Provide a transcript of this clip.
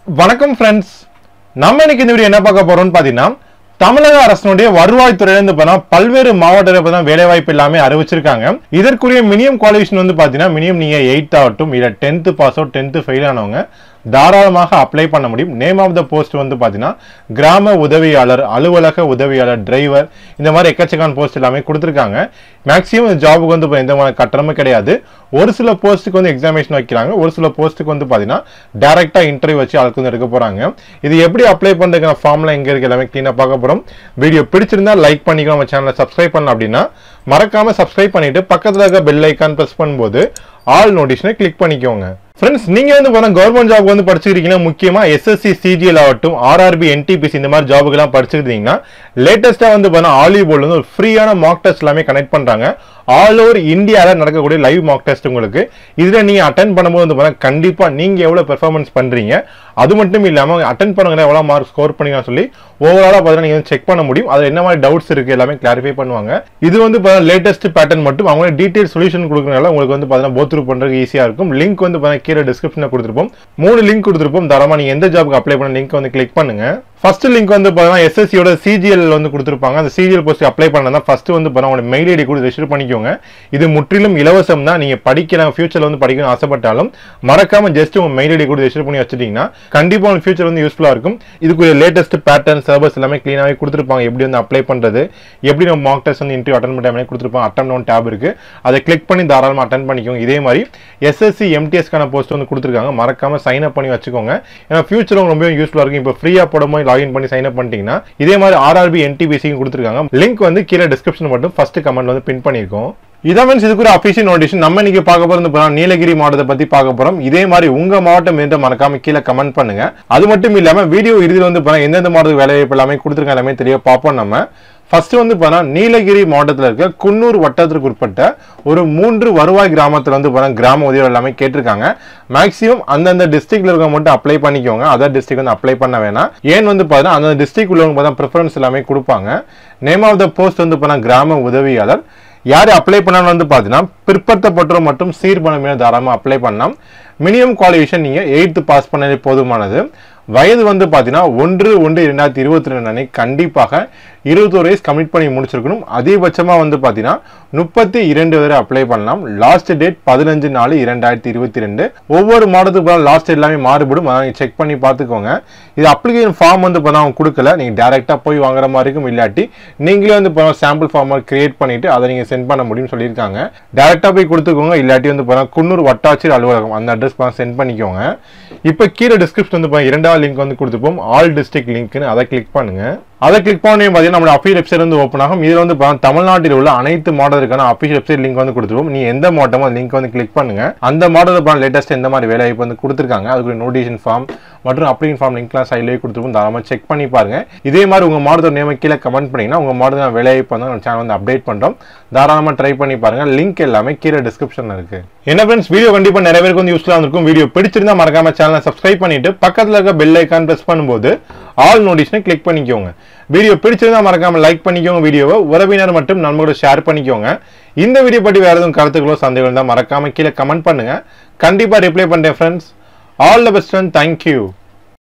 வணக்கம் ஃப்ரெண்ட்ஸ் நம்ம இன்னைக்கு இந்த வீடியோ என்ன பார்க்க போறோம்னு பார்த்தீங்கன்னா தமிழக அரசினுடைய வருவாய்த்துறையிலிருந்து பார்த்தா பல்வேறு மாவட்டத்தில் பார்த்தா வேலைவாய்ப்பு எல்லாமே அறிவிச்சிருக்காங்க இதற்குரிய மினிமம் குவாலிஃபிகேஷன் வந்து பார்த்தீங்கன்னா மினிமம் நீங்க எயித் ஆகட்டும் இல்லை tenth pass out tenth fail ஆனவங்க தாராளமாக அப்ளை பண்ண முடியும் நேம் ஆஃப் த போஸ்ட் வந்து பார்த்தீங்கன்னா கிராம உதவியாளர் அலுவலக உதவியாளர் டிரைவர் இந்த மாதிரி எக்கச்சக்கான போஸ்ட் எல்லாமே கொடுத்துருக்காங்க மேக்ஸிமம் இந்த ஜாபுக்கு வந்து இப்ப எந்த மாதிரி கட்டணமும் கிடையாது ஒரு சில போஸ்ட்டுக்கு வந்து எக்ஸாமினேஷன் வைக்கிறாங்க ஒரு சில போஸ்ட்டுக்கு வந்து பார்த்தீங்கன்னா டேரெக்டாக இன்டர்வியூ வச்சு ஆளுக்கு வந்து எடுக்க போகிறாங்க இது எப்படி அப்ளை பண்ணுறதுக்கான ஃபார்ம்லாம் எங்கே இருக்கு எல்லாமே க்ளீனாக பார்க்க போகிறோம் வீடியோ பிடிச்சிருந்தா லைக் பண்ணிக்கலாம் நம்ம சேனலை சப்ஸ்கிரைப் பண்ணலாம் அப்படின்னா மறக்காம சப்ஸ்கிரைப் பண்ணிட்டு பக்கத்தில் இருக்க பெல் ஐக்கான் ப்ரெஸ் பண்ணும்போது ஆல் நோட்டிஷனை கிளிக் பண்ணிக்கோங்க ஃப்ரெண்ட்ஸ் நீங்க வந்து பார்த்தா கவர்மெண்ட் ஜாப் வந்து படிச்சிருக்கீங்கன்னா முக்கியமா எஸ்எஸ்சி சிஜிஎல் ஆகட்டும் ஆர்ஆர்பி என்டிபிசி இந்த மாதிரி ஜாபுக்கெல்லாம் படிச்சிருந்தீங்கன்னா லேட்டஸ்டா வந்து பார்த்தா ஆலிவுட்ல வந்து ஒரு ஃப்ரீயான மாக் டெஸ்ட் எல்லாமே கனெக்ட் பண்றாங்க ஆல் ஓவர் இந்தியாவில் நடக்கக்கூடிய லைவ் மாக் டெஸ்ட் உங்களுக்கு இதுல நீங்க அட்டன் பண்ணும்போது வந்து பார்த்தா கண்டிப்பா நீங்க எவ்வளவு பெர்ஃபார்மன்ஸ் பண்றீங்க அது மட்டும் இல்லாம அட்டன் பண்ணுங்க எவ்வளவு மார்க் ஸ்கோர் பண்ணீங்கன்னு சொல்லி ஓவராலா பார்த்தீங்கன்னா நீங்க செக் பண்ண முடியும் அது என்ன மாதிரி டவுட்ஸ் இருக்கு எல்லாமே கிளாரிஃபை பண்ணுவாங்க இது வந்து லேட்டஸ்ட் பேட்டர்ன் மட்டும் அவங்க டீடைல் சொல்யூஷன் கொடுக்கறனால உங்களுக்கு வந்து பார்த்தீங்கன்னா போத் த்ரூ பண்றதுக்கு ஈஸியா இருக்கும் லிங்க் வந்து பார்த்தீங்கன்னா கீழே டிஸ்கிரிப்ஷனில் கொடுத்துருப்போம் மூணு லிங்க் கொடுத்துருப்போம் தரமா நீங்க எந்த ஜாப்க்கு அப்ளை பண்ண லிங்க் வந்து கிளிக் பண்ணுங்க ஃபர்ஸ்ட் லிங்க் வந்து பார்த்தீங்கன்னா எஸ்எஸ்சியோட சிஜிஎல் வந்து கொடுத்துருப்பாங்க அந்த சிஜிஎல் போஸ்ட் அப்ளை பண்ணா ஃபர்ஸ்ட் வந்து பார்த்தீங்கன்னா உங்களோட மெயில் ஐடி கூட ரெஜிஸ்டர் பண்ணிக்கோங்க இது முற்றிலும் இலவசம் தான் நீங்க படிக்கலாம் ஃபியூச்சர்ல வந்து படிக்கணும் ஆசைப்பட்டாலும் மறக்காம ஜஸ்ட் உங்க மெயில் ஐடி கூட ரெஜிஸ்டர் பண்ணி வச்சுட்டீங்கன்னா கண்டிப்பா உங்களுக்கு ஃபியூச்சர் வந்து யூஸ்ஃபுல்லா இருக்கும் இதுக்கு லேட்டஸ்ட் பேட்டர்ன் சர்வஸ் எல்லாமே க்ளீனாகவே கொடுத்துருப்பாங்க எப்படி வந்து அப்ளை பண்றது எப்படி நம்ம மார்க் டெஸ்ட் வந்து இன்டர்வியூ அட்டன் பண்ண கொடுத்துருப்பாங்க அட்டன் ஒன் டேப் இருக்கு அதை கிளிக் பண்ணி தாராளமாக அட்டன் பண்ணிக்கோங்க இதே மாதிரி எஸ்எஸ்சி எம்டிஎஸ்க்கான போஸ்ட் வந்து கொடுத்துருக்காங்க மறக்காம சைன் அப் பண்ணி வச்சுக்கோங்க ஏன்னா ஃபியூச்சர் உங்களுக்கு ரொம்ப யூஸ்ஃபுல்லாக இருக்கும் இப்போ ஃப்ரீயாக போடும்போது லாகின் பண்ணி சைன் அப் பண்ணிட்டீங்கன்னா இதே மாதிரி ஆர்ஆர்பி என்டிபிசியும் கொடுத்துருக்காங்க லிங்க் வந்து கீழே டிஸ்கிரிப்ஷன் மட்டும் ஃபர்ஸ்ட் கமெண்ட் வந்து பின் பண்ணியிருக்கோம் இதான் மீன்ஸ் இதுக்கு ஒரு அஃபிஷியல் நோட்டிஷன் நம்ம இன்னைக்கு பார்க்க போறது போறோம் நீலகிரி மாவட்டத்தை பத்தி பார்க்க போறோம் இதே மாதிரி உங்க மாவட்டம் என்று மறக்காம கீழே கமெண்ட் பண்ணுங்க அது மட்டும் இல்லாம வீடியோ இறுதியில் வந்து போனா எந்தெந்த மாவட்டத்துக்கு வேலை வாய்ப்பு எல்லாமே கொடுத்துருக்காங்க எல்லாமே தெரிய பார்ப்போம் நம்ம ஃபர்ஸ்ட் வந்து பார்த்தா நீலகிரி மாவட்டத்தில் இருக்க குன்னூர் வட்டத்திற்கு உட்பட்ட ஒரு மூன்று வருவாய் கிராமத்தில் வந்து பார்த்தா கிராம உதவி எல்லாமே கேட்டிருக்காங்க மேக்ஸிமம் அந்தந்த டிஸ்ட்ரிக்ட்ல இருக்க மட்டும் அப்ளை பண்ணிக்கோங்க அதர் டிஸ்ட்ரிக்ட் வந்து அப்ளை பண்ண வேணாம் ஏன் வந்து பார்த்தா அந்தந்த டிஸ்ட்ரிக்ட் உள்ளவங்க பார்த்தா ப்ரிஃபரன்ஸ் எல்லாமே கொடுப்பாங்க நேம் ஆஃப் த போஸ்ட் வந்து பார்த்தா கிராம உதவியாளர் யார் அப்ளை பண்ணாலும் வந்து பார்த்தீங்கன்னா பிற்படுத்தப்பட்டோர் மற்றும் சீர்பணமையினர் தாராளமாக அப்ளை பண்ணலாம் மினிமம் குவாலிஃபிகேஷன் நீங்கள் எயித்து பாஸ் பண்ணாலே போதுமானது வயது வந்து பார்த்தீங்கன்னா ஒன்று ஒன்று இரண்டாயிரத்தி இருபத்தி ரெண்டு அன்னைக்கு கண்டிப்பாக இருபத்தோரு வயசு கம்ப்ளீட் பண்ணி முடிச்சிருக்கணும் அதிகபட்சமாக வந்து பார்த்தீங்கன்னா முப்பத்தி இரண்டு வரை அப்ளை பண்ணலாம் லாஸ்ட் டேட் பதினஞ்சு நாலு இரண்டாயிரத்தி இருபத்தி ரெண்டு ஒவ்வொரு மாதத்துக்கு லாஸ்ட் டேட் எல்லாமே மாறுபடும் அதை நீங்கள் செக் பண்ணி பார்த்துக்கோங்க இது அப்ளிகேஷன் ஃபார்ம் வந்து இப்போ அவங்க கொடுக்கல நீங்கள் டேரெக்டாக போய் வாங்குற மாதிரி இருக்கும் இல்லாட்டி நீங்களே வந்து இப்போ சாம்பிள் ஃபார்ம் கிரியேட் பண்ணிட்டு அதை நீங்கள் சென்ட் பண்ண முடியும்னு சொல்லியிருக்காங்க டேரெக்டாக போய் கொடுத்துக்கோங்க இல்லாட்டி வந்து இப்போ குன்னூர் வட்டாட்சியர் அலுவலகம் அந்த அட்ரஸ் சென்ட் பண்ணிக்கோங்க இப்போ கீழே டிஸ்கிரிப்ஷன் வந்து பாருங்க, இரண்டாவது லிங்க் வந்து கொடுத்துப்போம் ஆல் டிஸ்ட்ரிக்ட் லிங்க்னு அதை கிளிக் பண்ணுங்க அதை கிளிக் பண்ணி பார்த்தீங்கன்னா நம்மளோட அஃபீல் வெப்சைட் வந்து ஓப்பன் ஆகும் இதில் வந்து பாருங்க, தமிழ்நாட்டில் உள்ள அனைத்து மாடலுக்கான அஃபீஷியல் வெப்சைட் லிங்க் வந்து கொடுத்துருவோம் நீ எந்த மாவட்டமோ லிங்க் வந்து கிளிக் பண்ணுங்க அந்த மாடல் லேட்டஸ்ட் எந்த மாதிரி வேலை வாய்ப்பு வந்து கொடுத்துருக்காங்க அதுக்கு நோட்டிஃபிகேஷன் ஃபார்ம் மற்றும் அப்ளிகேஷன் ஃபார்ம் லிங்க்லாம் சைட்லேயே கொடுத்துருப்போம் தாராளமாக செக் பண்ணி பாருங்க இதே மாதிரி உங்க மாவட்டத்தோட நேம கீழே கமெண்ட் பண்ணீங்கன்னா உங்க மாவட்டத்தில் வேலை வாய்ப்பு வந்து நம்ம சேனல் வந்து அப்டேட் பண்றோம் தாராளமாக ட்ரை பண்ணி பாருங்க லிங்க் எல்லாமே கீழே டிஸ்கிரிப்ஷன்ல இருக்கு என்ன ஃப்ரெண்ட்ஸ் வீடியோ கண்டிப்பா நிறைய பேருக்கு வந்து யூஸ்ஃபுல்லாக இருக்கும் வீடியோ பிடிச்சிருந்தா மறக்காம சேனலை சப்ஸ்கிரைப் பண்ணிட்டு பக்கத்துல இருக்க பெல் ஐக்கான் பிரஸ் பண்ணும்போது ஆல் நோட்டிஷனை கிளிக் பண்ணிக்கோங்க வீடியோ பிடிச்சிருந்தா மறக்காம லைக் பண்ணிக்கோங்க வீடியோவை உறவினர் மற்றும் நண்பர்களோட ஷேர் பண்ணிக்கோங்க இந்த வீடியோ பற்றி வேற எதுவும் கருத்துக்களோ சந்தேகம் இருந்தால் மறக்காம கீழே கமெண்ட் பண்ணுங்க கண்டிப்பா ரிப்ளை பண்றேன் friends all the best and thank you